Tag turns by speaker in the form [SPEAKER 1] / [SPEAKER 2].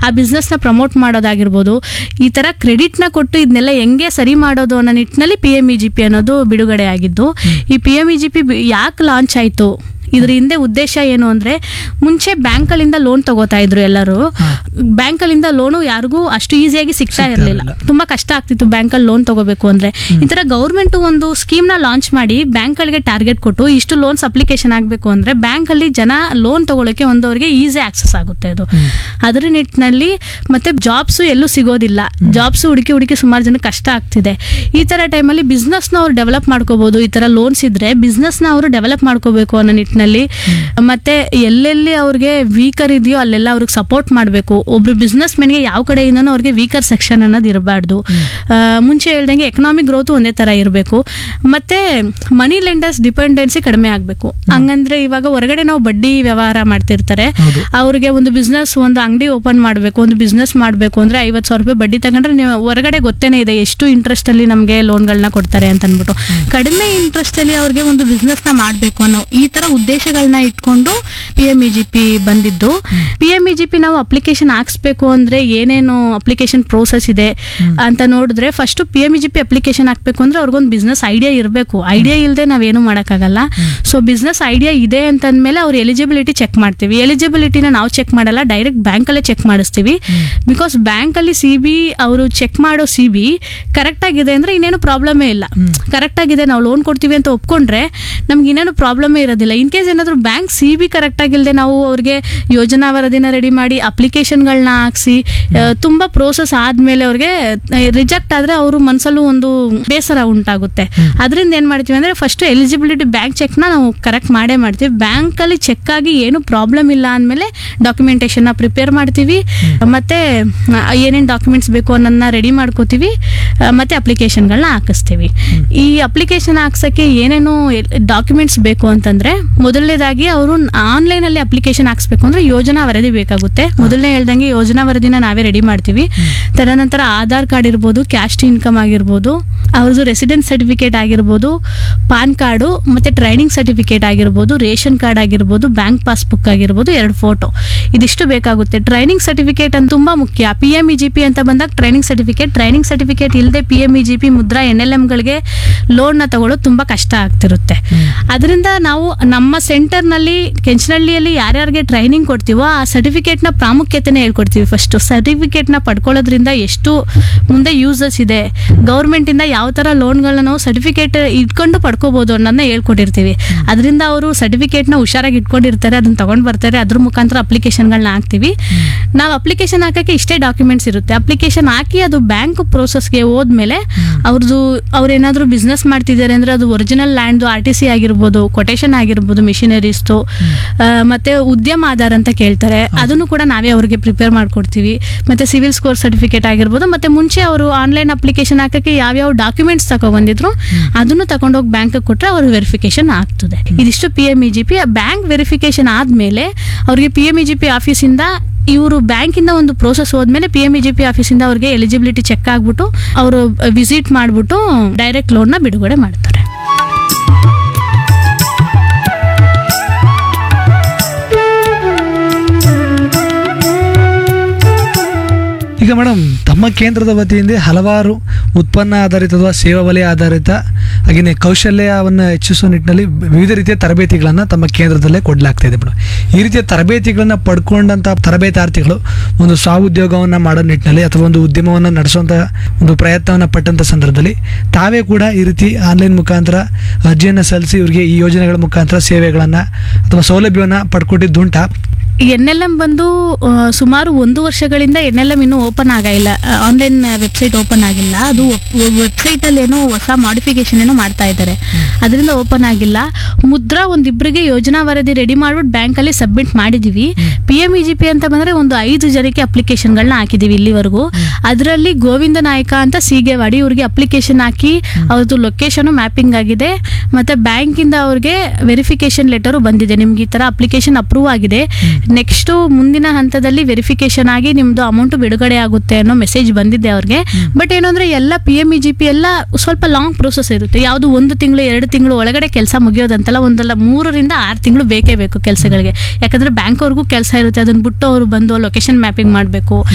[SPEAKER 1] ಆ ಬಿಸ್ನೆಸ್ನ ಪ್ರಮೋಟ್ ಮಾಡೋದಾಗಿರ್ಬೋದು ಈ ಥರ ಕ್ರೆಡಿಟ್ನ ಕೊಟ್ಟು ಇದನ್ನೆಲ್ಲ ಹೆಂಗೆ ಸರಿ ಮಾಡೋದು ಅನ್ನೋ ನಿಟ್ಟಿನಲ್ಲಿ P M E G P ಅನ್ನೋದು ಬಿಡುಗಡೆ ಆಗಿದ್ದು ಈ P M E G P ಯಾಕೆ ಲಾಂಚ್ ಆಯಿತು ಇದ್ರ ಹಿಂದೆ ಉದ್ದೇಶ ಏನು ಅಂದ್ರೆ ಮುಂಚೆ ಬ್ಯಾಂಕಲ್ಲಿಂದ ಲೋನ್ ತಗೋತಾ ಇದ್ರು ಎಲ್ಲರೂ ಬ್ಯಾಂಕಲ್ಲಿಂದ ಲೋನು ಯಾರಿಗೂ ಅಷ್ಟು ಈಸಿಯಾಗಿ ಸಿಗ್ತಾ ಇರಲಿಲ್ಲ ತುಂಬಾ ಕಷ್ಟ ಆಗ್ತಿತ್ತು ಬ್ಯಾಂಕಲ್ಲಿ ಲೋನ್ ತಗೋಬೇಕು ಅಂದ್ರೆ ಈ ತರ ಗೌರ್ಮೆಂಟ್ ಒಂದು ಸ್ಕೀಮ್ ನ ಲಾಂಚ್ ಮಾಡಿ ಬ್ಯಾಂಕ್ಗಳಿಗೆ ಟಾರ್ಗೆಟ್ ಕೊಟ್ಟು ಇಷ್ಟು ಲೋನ್ಸ್ ಅಪ್ಲಿಕೇಶನ್ ಆಗಬೇಕು ಅಂದ್ರೆ ಬ್ಯಾಂಕ್ ಅಲ್ಲಿ ಜನ ಲೋನ್ ತಗೊಳಕ್ಕೆ ಒಂದವರಿಗೆ ಈಸಿ ಆಕ್ಸೆಸ್ ಆಗುತ್ತೆ ಅದು ಅದರ ನಿಟ್ಟಿನಲ್ಲಿ ಮತ್ತೆ ಜಾಬ್ಸ್ ಎಲ್ಲೂ ಸಿಗೋದಿಲ್ಲ ಜಾಬ್ಸ್ ಹುಡುಕಿ ಹುಡುಕಿ ಸುಮಾರು ಜನ ಕಷ್ಟ ಆಗ್ತಿದೆ ಈ ತರ ಟೈಮಲ್ಲಿ ಬಿಸ್ನೆಸ್ ನ ಅವ್ರು ಡೆವಲಪ್ ಮಾಡ್ಕೋಬಹುದು ಈ ತರ ಲೋನ್ಸ್ ಇದ್ರೆ ಬಿಸ್ನೆಸ್ ನ ಅವರು ಡೆವಲಪ್ ಮಾಡ್ಕೋಬೇಕು ಅನ್ನೋ ನಿಟ್ಟಿನಲ್ಲಿ ಮತ್ತೆ ಎಲ್ಲೆಲ್ಲಿ ಅವ್ರಿಗೆ ವೀಕರ್ ಇದೆಯೋ ಅಲ್ಲೆಲ್ಲ ಅವ್ರಿಗೆ ಸಪೋರ್ಟ್ ಮಾಡಬೇಕು ಒಬ್ರು ಬಿಸ್ನೆಸ್ ಮೆನ್ಗೆ ಯಾವ ಕಡೆಯಿಂದನೂ ಅವ್ರಿಗೆ ವೀಕರ್ ಸೆಕ್ಷನ್ ಅನ್ನೋದು ಇರಬಾರ್ದು ಮುಂಚೆ ಹೇಳ್ದಂಗೆ ಎಕನಾಮಿಕ್ ಗ್ರೋತ್ ಒಂದೇ ತರ ಇರಬೇಕು ಮತ್ತೆ ಮನಿ ಲೆಂಡರ್ಸ್ ಡಿಪೆಂಡೆನ್ಸಿ ಕಡಿಮೆ ಆಗಬೇಕು ಹಂಗಂದ್ರೆ ಇವಾಗ ಹೊರಗಡೆ ನಾವು ಬಡ್ಡಿ ವ್ಯವಹಾರ ಮಾಡ್ತಿರ್ತಾರೆ
[SPEAKER 2] ಹೌದು.
[SPEAKER 1] ಅವ್ರಿಗೆ ಒಂದು ಬಿಸ್ನೆಸ್ ಒಂದು ಅಂಗಡಿ ಓಪನ್ ಮಾಡಬೇಕು ಒಂದು ಬಿಸ್ನೆಸ್ ಮಾಡಬೇಕು ಅಂದ್ರೆ ಐವತ್ತು ಸಾವಿರ ರೂಪಾಯಿ ಬಡ್ಡಿ ತಗೊಂಡ್ರೆ ನೀವು ಹೊರಗಡೆ ಗೊತ್ತೇನೆ ಇದೆ ಎಷ್ಟು ಇಂಟ್ರೆಸ್ಟ್ ಅಲ್ಲಿ ನಮಗೆ ಲೋನ್ಗಳನ್ನ ಕೊಡ್ತಾರೆ ಅಂತ ಅಂದ್ಬಿಟ್ಟು ಕಡಿಮೆ ಇಂಟ್ರೆಸ್ಟ್ ಅಲ್ಲಿ ಅವ್ರಿಗೆ ಒಂದು ಬಿಸ್ನೆಸ್ ನ ಮಾಡಬೇಕು ಅನ್ನೋ ಈ ತರ ಉದ್ದೇಶಗಳನ್ನ ಇಟ್ಕೊಂಡು P M E G P ಬಂದಿದ್ದು P M E G P ನಾವು ಅಪ್ಲಿಕೇಶನ್ ಹಾಕ್ಸ್ಬೇಕು ಅಂದ್ರೆ ಏನೇನು ಅಪ್ಲಿಕೇಶನ್ ಪ್ರೋಸೆಸ್ ಇದೆ ಅಂತ ನೋಡಿದ್ರೆ first P M E G P application ಹಾಕ್ಬೇಕು ಅಂದ್ರೆ ಅವ್ರಿಗೊಂದು ಬಿಸ್ನೆಸ್ ಐಡಿಯಾ ಇರಬೇಕು ಐಡಿಯಾ ಇಲ್ಲದೆ ನಾವೇನು ಮಾಡೋಕ್ಕಾಗಲ್ಲ ಸೊ ಬಿಸ್ನೆಸ್ ಐಡಿಯಾ ಇದೆ ಅಂತಂದ್ಮೇಲೆ ಅವ್ರ ಎಲಿಜಿಬಿಲಿಟಿ ಚೆಕ್ ಮಾಡ್ತೀವಿ ಎಲಿಜಿಬಿಲಿಟಿನ ನಾವು ಚೆಕ್ ಮಾಡಲ್ಲ ಡೈರೆಕ್ಟ್ ಬ್ಯಾಂಕಲ್ಲೇ ಚೆಕ್ ಮಾಡಿಸ್ತೀವಿ ಬಿಕಾಸ್ ಬ್ಯಾಂಕಲ್ಲಿ ಸಿ ಬಿ ಅವರು ಚೆಕ್ ಮಾಡೋ ಸಿ ಬಿ ಕರೆಕ್ಟ್ ಆಗಿದೆ ಅಂದ್ರೆ ಇನ್ನೇನು ಪ್ರಾಬ್ಲಮೇ ಇಲ್ಲ ಕರೆಕ್ಟ್ ಆಗಿದೆ ನಾವು ಲೋನ್ ಕೊಡ್ತೀವಿ ಅಂತ ಒಪ್ಕೊಂಡ್ರೆ ನಮ್ಗೆ ಇನ್ನೇನು ಪ್ರಾಬ್ಲಮೇ ಇರೋದಿಲ್ಲ ಇನ್ ಕೇಸ್ ಏನಾದರೂ ಬ್ಯಾಂಕ್ ಸಿ ಬಿ ಕರೆಕ್ಟ್ ಆಗಿಲ್ಲದೆ ನಾವು ಅವ್ರಿಗೆ ಯೋಜನಾ ವರದಿನ ರೆಡಿ ಮಾಡಿ ಅಪ್ಲಿಕೇಶನ್ಗಳನ್ನ ಹಾಕ್ಸಿ ಆ, ತುಂಬಾ ಪ್ರೋಸೆಸ್ ಆದ್ಮೇಲೆ ಅವ್ರಿಗೆ ರಿಜೆಕ್ಟ್ ಆದ್ರೆ ಅವರು ಮನಸ್ಸಲ್ಲೂ ಒಂದು ಬೇಸರ ಉಂಟಾಗುತ್ತೆ ಅದರಿಂದ ಏನ್ ಮಾಡ್ತೀವಿ ಅಂದ್ರೆ ಫಸ್ಟ್ ಎಲಿಜಿಬಿಲಿಟಿ ಬ್ಯಾಂಕ್ ಚೆಕ್ನ ನಾವು ಕರೆಕ್ಟ್ ಮಾಡೇ ಮಾಡ್ತೀವಿ ಬ್ಯಾಂಕ್ ಅಲ್ಲಿ ಚೆಕ್ ಆಗಿ ಏನು ಪ್ರಾಬ್ಲಮ್ ಇಲ್ಲ ಅಂದಮೇಲೆ ಡಾಕ್ಯುಮೆಂಟೇಶನ್ ಪ್ರಿಪೇರ್ ಮಾಡ್ತೀವಿ ಮತ್ತೆ ಆ, ಏನೇನ್ ಡಾಕ್ಯುಮೆಂಟ್ಸ್ ಬೇಕು ಅನ್ನೋದನ್ನ ರೆಡಿ ಮಾಡ್ಕೋತೀವಿ ಆ, ಮತ್ತೆ ಅಪ್ಲಿಕೇಶನ್ಗಳನ್ನ ಹಾಕಿಸ್ತೀವಿ ಈ ಅಪ್ಲಿಕೇಶನ್ ಹಾಕ್ಸಕ್ಕೆ ಏನೇನು ಡಾಕ್ಯುಮೆಂಟ್ಸ್ ಬೇಕು ಅಂತಂದ್ರೆ ಮೊದಲನೇದಾಗಿ ಅವರು ಆನ್ಲೈನ್ ಅಲ್ಲಿ ಅಪ್ಲಿಕೇಶನ್ ಹಾಕ್ಸ್ಬೇಕು ಅಂದ್ರೆ ಯೋಜನಾ ವರದಿ ಬೇಕಾಗುತ್ತೆ ಮೊದಲನೇ ಹೇಳ್ದಂಗೆ ಯೋಜನಾ ವರದಿನ ನಾವೇ ರೆಡಿ ಮಾಡ್ತೀವಿ ತದನಂತರ ಆಧಾರ್ ಕಾರ್ಡ್ ಇರ್ಬೋದು ಕ್ಯಾಸ್ಟ್ ಇನ್ಕಮ್ ಆಗಿರ್ಬೋದು ಅವ್ರದ್ದು ರೆಸಿಡೆನ್ಸ್ ಸರ್ಟಿಫಿಕೇಟ್ ಆಗಿರ್ಬೋದು ಪಾನ್ ಕಾರ್ಡು ಮತ್ತೆ ಟ್ರೈನಿಂಗ್ ಸರ್ಟಿಫಿಕೇಟ್ ಆಗಿರ್ಬೋದು ರೇಷನ್ ಕಾರ್ಡ್ ಆಗಿರ್ಬೋದು ಬ್ಯಾಂಕ್ ಪಾಸ್ಬುಕ್ ಆಗಿರ್ಬೋದು ಎರಡು ಫೋಟೋ ಇದಿಷ್ಟು ಬೇಕಾಗುತ್ತೆ ಟ್ರೈನಿಂಗ್ ಸರ್ಟಿಫಿಕೇಟ್ ಅಂತ ತುಂಬಾ ಮುಖ್ಯ P M E G P ಅಂತ ಬಂದಾಗ ಟ್ರೈನಿಂಗ್ ಸರ್ಟಿಫಿಕೇಟ್ ಟ್ರೈನಿಂಗ್ ಸರ್ಟಿಫಿಕೇಟ್ ಇಲ್ಲದೆ P M E G P Mudra N L ಎಂಗಳಿಗೆ ಲೋನ್ನ ತಗೊಳ್ಳೋದು ತುಂಬಾ ಕಷ್ಟ ಆಗ್ತಿರುತ್ತೆ ಅದರಿಂದ ನಾವು ನಮ್ಮ ಸೆಂಟರ್ನಲ್ಲಿ ಕೆಂಚನಹಳ್ಳಿಯಲ್ಲಿ ಯಾರ್ಯಾರಿಗೆ ಟ್ರೈನಿಂಗ್ ಕೊಡ್ತೀವೋ ಆ ಸರ್ಟಿಫಿಕೇಟ್ನ ಪ್ರಾಮುಖ್ಯತೆನೇ ಹೇಳ್ಕೊಡ್ತೀವಿ ಫಸ್ಟ್ ಸರ್ಟಿಫಿಕೇಟ್ನ ಪಡ್ಕೊಳ್ಳೋದ್ರಿಂದ ಎಷ್ಟು ಮುಂದೆ ಯೂಸಸ್ ಇದೆ ಗೌರ್ಮೆಂಟಿಂದ ಯಾವ ಥರ ಲೋನ್ಗಳನ್ನ ನಾವು ಸರ್ಟಿಫಿಕೇಟ್ ಇಟ್ಕೊಂಡು ಪಡ್ಕೋಬೋದು ಅನ್ನೋದನ್ನ ಹೇಳ್ಕೊಟ್ಟಿರ್ತೀವಿ ಅದರಿಂದ ಅವರು ಸರ್ಟಿಫಿಕೇಟ್ನ ಹುಷಾರಾಗಿ ಇಟ್ಕೊಂಡಿರ್ತಾರೆ ಅದನ್ನ ತಗೊಂಡು ಬರ್ತಾರೆ ಅದ್ರ ಮುಖಾಂತರ ಅಪ್ಲಿಕೇಶನ್ಗಳನ್ನ ಹಾಕ್ತೀವಿ ನಾವು ಅಪ್ಲಿಕೇಶನ್ ಹಾಕಕ್ಕೆ ಇಷ್ಟೇ ಡಾಕ್ಯುಮೆಂಟ್ಸ್ ಇರುತ್ತೆ ಅಪ್ಲಿಕೇಶನ್ ಹಾಕಿ ಅದು ಬ್ಯಾಂಕ್ ಪ್ರೋಸೆಸ್ಗೆ ಹೋದ್ಮೇಲೆ ಅವ್ರದ್ದು ಅವ್ರೇನಾದ್ರೂ ಬಿಸ್ನೆಸ್ ಮಾಡ್ತಿದ್ದಾರೆ ಅಂದ್ರೆ ಅದು ಒರಿಜಿನಲ್ ಲ್ಯಾಂಡ್ದು ಆರ್ ಟಿ ಸಿ ಆಗಿರ್ಬೋದು ಕೊಟೇಶನ್ ಆಗಿರ್ಬೋದು ಮಿಷಿನರೀಸ್ದು ಮತ್ತೆ ಉದ್ಯಮ ಆಧಾರ ಅಂತ ಕೇಳ್ತಾರೆ ಅದನ್ನು ಕೂಡ ನಾವೇ ಅವ್ರಿಗೆ ಪ್ರಿಪೇರ್ ಮಾಡ್ಕೊಡ್ತೀವಿ ಮತ್ತೆ ಸಿವಿಲ್ ಸ್ಕೋರ್ ಸರ್ಟಿಫಿಕೇಟ್ ಆಗಿರ್ಬೋದು ಮತ್ತೆ ಮುಂಚೆ ಅವರು ಆನ್ಲೈನ್ ಅಪ್ಲಿಕೇಶನ್ ಹಾಕಕ್ಕೆ ಯಾವ್ಯಾವ ಡಾಕ್ಯುಮೆಂಟ್ಸ್ ತಗೊಬಂದಿದ್ರು ಅದನ್ನು ತಗೊಂಡೋಗಿ ಬ್ಯಾಂಕ್ ಕೊಟ್ಟರೆ ಅವ್ರ ವೆರಿಫಿಕೇಶನ್ ಆಗ್ತದೆ ಇದಿಷ್ಟು P M E G P bank verification ಆದ್ಮೇಲೆ ಅವ್ರಿಗೆ P M E G P ಆಫೀಸಿಂದ ಇವರು ಬ್ಯಾಂಕಿಂದ ಒಂದು ಪ್ರೋಸೆಸ್ ಹೋದ್ಮೇಲೆ P M E G P ಆಫೀಸಿಂದ ಅವ್ರಿಗೆ ಎಲಿಜಿಬಿಲಿಟಿ ಚೆಕ್ ಆಗ್ಬಿಟ್ಟು ಅವರು ವಿಸಿಟ್ ಮಾಡಿಬಿಟ್ಟು ಡೈರೆಕ್ಟ್ ಲೋನ್ನ ಬಿಡುಗಡೆ ಮಾಡ್ತಾರೆ
[SPEAKER 2] ಈಗ ಮೇಡಮ್ ತಮ್ಮ ಕೇಂದ್ರದ ವತಿಯಿಂದ ಹಲವಾರು ಉತ್ಪನ್ನ ಆಧಾರಿತ ಅಥವಾ ಸೇವಾ ವಲಯ ಆಧಾರಿತ ಹಾಗೆಯೇ ಕೌಶಲ್ಯವನ್ನು ಹೆಚ್ಚಿಸುವ ನಿಟ್ಟಿನಲ್ಲಿ ವಿವಿಧ ರೀತಿಯ ತರಬೇತಿಗಳನ್ನು ತಮ್ಮ ಕೇಂದ್ರದಲ್ಲೇ ಕೊಡಲಾಗ್ತಾ ಇದೆ ಮೇಡಮ್ ಈ ರೀತಿಯ ತರಬೇತಿಗಳನ್ನು ಪಡ್ಕೊಂಡಂಥ ತರಬೇತಾರ್ಥಿಗಳು ಒಂದು ಸ್ವಾಉದ್ಯೋಗವನ್ನು ಮಾಡೋ ನಿಟ್ಟಿನಲ್ಲಿ ಅಥವಾ ಒಂದು ಉದ್ಯಮವನ್ನು ನಡೆಸುವಂಥ ಒಂದು ಪ್ರಯತ್ನವನ್ನು ಪಟ್ಟಂಥ ಸಂದರ್ಭದಲ್ಲಿ ತಾವೇ ಕೂಡ ಈ ರೀತಿ ಆನ್ಲೈನ್ ಮುಖಾಂತರ ಅರ್ಜಿಯನ್ನು ಸಲ್ಲಿಸಿ ಇವರಿಗೆ ಈ ಯೋಜನೆಗಳ ಮುಖಾಂತರ ಸೇವೆಗಳನ್ನು ಅಥವಾ ಸೌಲಭ್ಯವನ್ನು ಪಡ್ಕೊಟ್ಟಿದ್ದುಂಟಾ
[SPEAKER 1] ಎನ್ ಎಲ್ ಎಂ ಬಂದು ಆ, ಸುಮಾರು ಒಂದು ವರ್ಷಗಳಿಂದ ಎನ್ ಎಲ್ ಎಂ ಇನ್ನೂ ಓಪನ್ ಆಗಿಲ್ಲ ಆನ್ಲೈನ್ ವೆಬ್ಸೈಟ್ ಓಪನ್ ಆಗಿಲ್ಲ ಅದು ವೆಬ್ಸೈಟ್ ಅಲ್ಲಿ ಏನೋ ಹೊಸ ಮಾಡಿಫಿಕೇಶನ್ ಏನೋ ಮಾಡ್ತಾ ಇದ್ದಾರೆ ಅದರಿಂದ ಓಪನ್ ಆಗಿಲ್ಲ ಮುದ್ರಾ ಒಂದಿಬ್ಬರಿಗೆ ಯೋಜನಾ ವರದಿ ರೆಡಿ ಮಾಡ್ಬಿಟ್ಟು ಬ್ಯಾಂಕ್ ಅಲ್ಲಿ ಸಬ್ಮಿಟ್ ಮಾಡಿದೀವಿ P M E G P ಅಂತ ಬಂದ್ರೆ ಒಂದು ಐದು ಜನಕ್ಕೆ ಅಪ್ಲಿಕೇಶನ್ಗಳನ್ನ ಹಾಕಿದೀವಿ ಇಲ್ಲಿವರೆಗೂ ಅದರಲ್ಲಿ ಗೋವಿಂದ ನಾಯಕ ಅಂತ ಸೀಗೆವಾಡಿ ಇವ್ರಿಗೆ ಅಪ್ಲಿಕೇಶನ್ ಹಾಕಿ ಅವ್ರದ್ದು ಲೊಕೇಶನ್ ಮ್ಯಾಪಿಂಗ್ ಆಗಿದೆ ಮತ್ತೆ ಬ್ಯಾಂಕಿಂದ ಅವ್ರಿಗೆ ವೆರಿಫಿಕೇಶನ್ ಲೆಟರು ಬಂದಿದೆ ನಿಮ್ಗೆ ಈ ತರ ಅಪ್ಲಿಕೇಶನ್ ಅಪ್ರೂವ್ ಆಗಿದೆ ನೆಕ್ಸ್ಟ್ ಮುಂದಿನ ಹಂತದಲ್ಲಿ ವೆರಿಫಿಕೇಶನ್ ಆಗಿ ನಿಮ್ದು ಅಮೌಂಟ್ ಬಿಡುಗಡೆ ಆಗುತ್ತೆ ಅನ್ನೋ ಮೆಸೇಜ್ ಬಂದಿದೆ ಅವ್ರಿಗೆ ಬಟ್ ಏನು ಅಂದ್ರೆ ಎಲ್ಲ P M E G P ಎಲ್ಲ ಸ್ವಲ್ಪ ಲಾಂಗ್ ಪ್ರೋಸೆಸ್ ಇರುತ್ತೆ ಯಾವುದು ಒಂದು ತಿಂಗಳು ಎರಡು ತಿಂಗಳು ಒಳಗಡೆ ಕೆಲಸ ಮುಗಿಯೋದಂತಲ್ಲ ಒಂದಲ್ಲ ಮೂರರಿಂದ ಆರು ತಿಂಗಳು ಬೇಕೇ ಬೇಕು ಕೆಲಸಗಳಿಗೆ ಯಾಕಂದ್ರೆ ಬ್ಯಾಂಕ್ ಅವ್ರಿಗೂ ಕೆಲಸ ಇರುತ್ತೆ ಅದನ್ನ ಬಿಟ್ಟು ಅವರು ಬಂದು ಲೊಕೇಶನ್ ಮ್ಯಾಪಿಂಗ್ ಮಾಡಬೇಕು